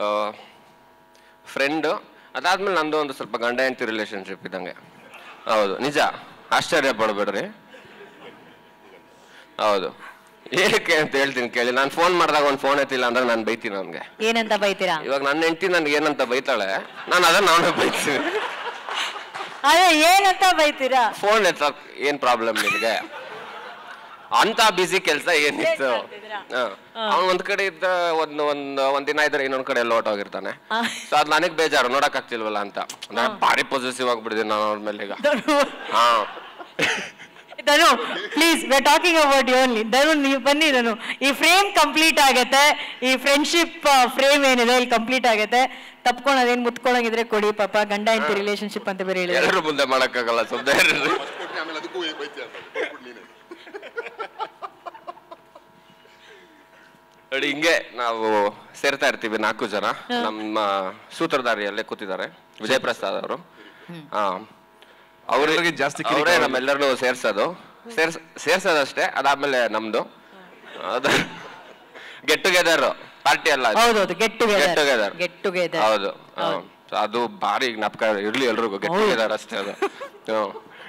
Friend ಅದಾದ್ಮೇಲೆ ನಂದು ಒಂದು ಸ್ವಲ್ಪ ಗಂಡ ಹೆಂಡತಿ ರಿಲೇಶನ್ಶಿಪ್ ಇದ್ದಂಗೆ ಹೌದು ನಿಜ ಆಶ್ಚರ್ಯ ಪಡಬೇಡ್ರಿ ಹೌದು ಏನಕ್ಕೆ ಅಂತ ಹೇಳ್ತೀನಿ ಕೇಳಿ ನಾನು ಫೋನ್ ಮಾಡಿದಾಗ ಒಂದು ಫೋನ್ ಎತ್ತಿಲ್ಲ ಅಂದ್ರೆ ನಾನು ಬೈತೀನಿ ಅವನಿಗೆ ಏನಂತ ಬೈತೀರಾ ಇವಾಗ ನನ್ನ ಹೆಂಡತಿ ನನ್ಗೆ ಏನಂತ ಬೈತಾಳೆ ನಾನು ಅದನ್ನ ಅವನೇ ಬೈತೀನಿ ಅದೇ ಏನಂತ ಬೈತೀರಾ ಫೋನ್ ಎತ್ತಕ್ ಏನ್ ಪ್ರಾಬ್ಲಮ್ ನಿನಗೆ ಅಂತ ಬಿಸಿ ಕೆಲಸ ಏನಿತ್ತು ಅವ್ನು ಒಂದ್ ಕಡೆ ಇದ್ದ ಒಂದ್ ಒಂದ್ ಒಂದ್ ದಿನ ಇದ್ರೆ ಇನ್ನೊಂದ್ ಕಡೆ ಎಲ್ಲ ಹೊರ್ಟೋಗಿರ್ತಾನೆ ಸೊ ಅದ್ ನನಗ್ ಬೇಜಾರು ನೋಡಕ್ ಆಗ್ತಿಲ್ವಲ್ಲ ಅಂತ ನಾನು ಭಾರಿ ಪಾಸಿಟಿವ್ ಆಗ್ಬಿಟ್ಟಿದ್ದೀನಿ ನಾನು ಅವ್ರ ಮೇಲೆ ಈಗ ಹಾ Dhanu please we talking about you only Dhanu ನೀವು ಬನ್ನಿ ಧನು ಈ ಫ್ರೇಮ್ ಕಂಪ್ಲೀಟ್ ಆಗತ್ತೆ ಈ ಫ್ರೆಂಡ್ಶಿಪ್ ಫ್ರೇಮ್ ಏನಿದೆ ಇಲ್ಲಿ ಕಂಪ್ಲೀಟ್ ಆಗತ್ತೆ ತಪ್ಕೊಳೋದೇನು ಮುತ್ಕೊಳಂಗಿದ್ರೆ ಕೊಡಿ ಪಾಪ ಗಂಡ ಹೆಂಡತಿ ರಿಲೇಶನ್ಶಿಪ್ ಅಂತ ಬೇರೆ ಹೇಳಿದ್ರೆ ಎಲ್ಲರೂ ಮುಂದೆ ಮಾಡಕ್ಕಾಗಲ್ಲ ಸುಮ್ಮನೆ ಆಮೇಲೆ ಅದಕ್ಕೂ ಬೈತೀಯ ನೀನೆ ನೋಡಿ ಹಿಂಗೆ ನಾವು ಸೇರ್ತಾ ಇರ್ತೀವಿ ನಾಲ್ಕು ಜನ ನಮ್ಮ ಸೂತ್ರಧಾರಿಯಲ್ಲೇ ಕೂತಿದ್ದಾರೆ ವಿಜಯ್ ಪ್ರಸಾದ್ ಅವರು ಹಾ ಅವ್ರಿಗೆ ಜಾಸ್ತಿ ಅವರೇ ನಮ್ಮೆಲ್ಲರನ್ನು ಸೇರ್ಸೋದು ಸೇರ್ಸ್ ಸೇರ್ಸೋದಷ್ಟೇ ಅದಾದ್ಮೇಲೆ ನಮ್ದು ಅದು ಗೆಟ್ ಟುಗೆದರ್ ಪಾರ್ಟಿ ಅಲ್ಲ ಅದು. ಹೌದೌದು get Get together together. Get together ಹೌದು ಹಾ. So ಅದು ಭಾರಿ ಜ್ಞಾಪಕ ಇರ್ಲಿ ಎಲ್ರಿಗೂ ಗೆಟ್ ಟುಗೆದರ್ ಅಷ್ಟೇ ಅದು ಹ್ಮ್.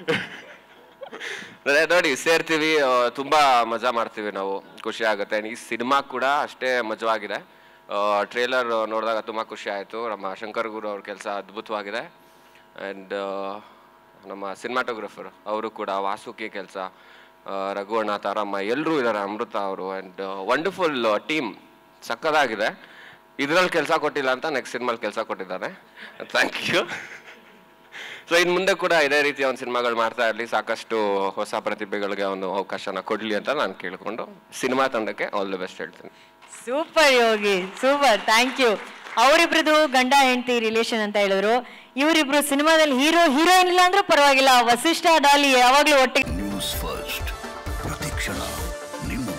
ಅದೇ ನೋಡಿ ಸೇರ್ತೀವಿ ಆ, ತುಂಬಾ ಮಜಾ ಮಾಡ್ತೀವಿ ನಾವು ಖುಷಿ ಆಗುತ್ತೆ ಈ ಸಿನಿಮಾ ಕೂಡ ಅಷ್ಟೇ ಮಜವಾಗಿದೆ ಟ್ರೇಲರ್ ನೋಡಿದಾಗ ತುಂಬಾ ಖುಷಿ ಆಯಿತು ನಮ್ಮ ಶಂಕರ್ ಗುರು ಅವ್ರ ಕೆಲಸ ಅದ್ಭುತವಾಗಿದೆ ಆ್ಯಂಡ್ ನಮ್ಮ ಸಿನಿಮಾಟೋಗ್ರಫರ್ ಅವರು ಕೂಡ ವಾಸುಕಿ ಕೆಲಸ ರಘುವಣ್ಣ ತಾರಮ್ಮ ಎಲ್ಲರೂ ಇದ್ದಾರೆ ಅಮೃತ ಅವರು ಆ್ಯಂಡ್ ವಂಡರ್ಫುಲ್ ಟೀಮ್ ಸಕ್ಕದಾಗಿದೆ ಇದ್ರಲ್ಲಿ ಕೆಲಸ ಕೊಟ್ಟಿಲ್ಲ ಅಂತ ನೆಕ್ಸ್ಟ್ ಸಿನಿಮಾಲ್ ಕೆಲಸ ಕೊಟ್ಟಿದ್ದಾರೆ ಥ್ಯಾಂಕ್ ಯು ಸೊ ಇನ್ನು ಮುಂದೆ ಕೂಡ ಇದೇ ರೀತಿಯ ಒಂದು ಸಿನಿಮಾಗಳು ಮಾಡ್ತಾ ಇರಲಿ ಸಾಕಷ್ಟು ಹೊಸ ಪ್ರತಿಭೆಗಳಿಗೆ ಒಂದು ಅವಕಾಶನ ಕೊಡಲಿ ಅಂತ ನಾನು ಕೇಳ್ಕೊಂಡು ಸಿನಿಮಾ ತಂಡಕ್ಕೆ ಆಲ್ ದಿ ಬೆಸ್ಟ್ ಹೇಳ್ತೀನಿ super Yogi super thank you ಅವರಿಬ್ರದ್ದು ಗಂಡ ಹೆಂಡತಿ ರಿಲೇಶನ್ ಅಂತ ಹೇಳಿದ್ರು ಇವರಿಬ್ರು ಸಿನಿಮಾದಲ್ಲಿ ಹೀರೋ ಹೀರೋಯಿನ್ ಇಲ್ಲ ಅಂದ್ರೂ ಪರವಾಗಿಲ್ಲ ವಸಿಷ್ಠ ಡಾಲಿ ಯಾವಾಗ್ಲೂ ಒಟ್ಟಿಗೆ ನ್ಯೂಸ್ ಫಸ್ಟ್ ಪ್ರತಿಕ್ಷಣ ನಿಮ್ಮ